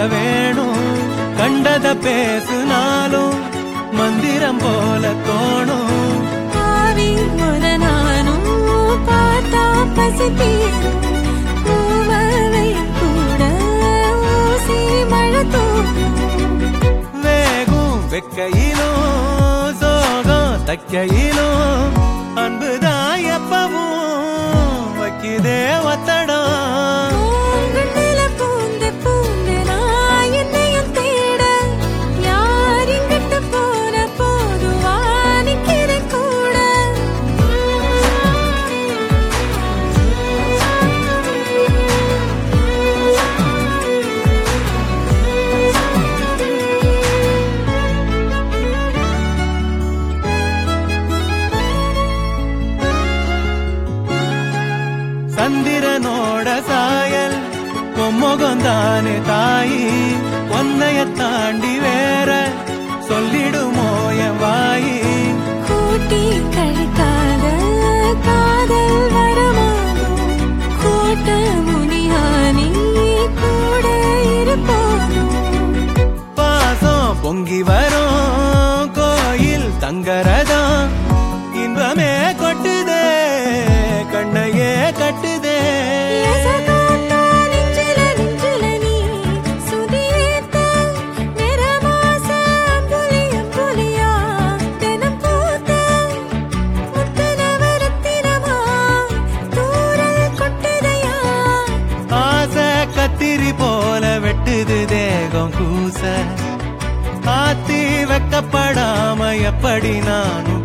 வேணும் கண்டத பேசுனாலும் மந்திரம் போல தோணும் ஆவி ஒரு நானும் பார்த்தா பசி தீரும் பூவவை கூட ஊசி மழை தூக்கும் வேகும் வெக்கையிலும் சோகம் தக்கையிலும் அன்புதான் எப்பவும் வைக்குதே ஒத்தடம் பூங்குழல பூந்து பூந்து நான் என்னையும் தேட யார் இங்கிட்டு போன போதுவா நிக்கிறேன் கூட சந்திரனோட சாயல் பொம்முகம் தானே தாயி ஒன்னைய தாண்டி வேற சொல்லிடுமோ என் வாயி கூட்டி கழிக்காத காதல் வரமானோம் கூட்ட முனியானி கூட இருப்பானோ பாசம் பொங்கி வரும் கோயில் தங்கரதம் இன்பமே கொட்டுதே கண்ணையே கட்டுதே எசகாத்தா நெஞ்சில நெஞ்சில நீ சுதியேத்த நிறமாச அம்புலி அம்புலியா தினம் பூத்த முத்தனவரத்தினமா தூரல் கொட்டுதையா ஆசை கத்திரி போல வெட்டுது தேகம் கூச ஆத்தி வைக்கப்படாம எப்படி நானும்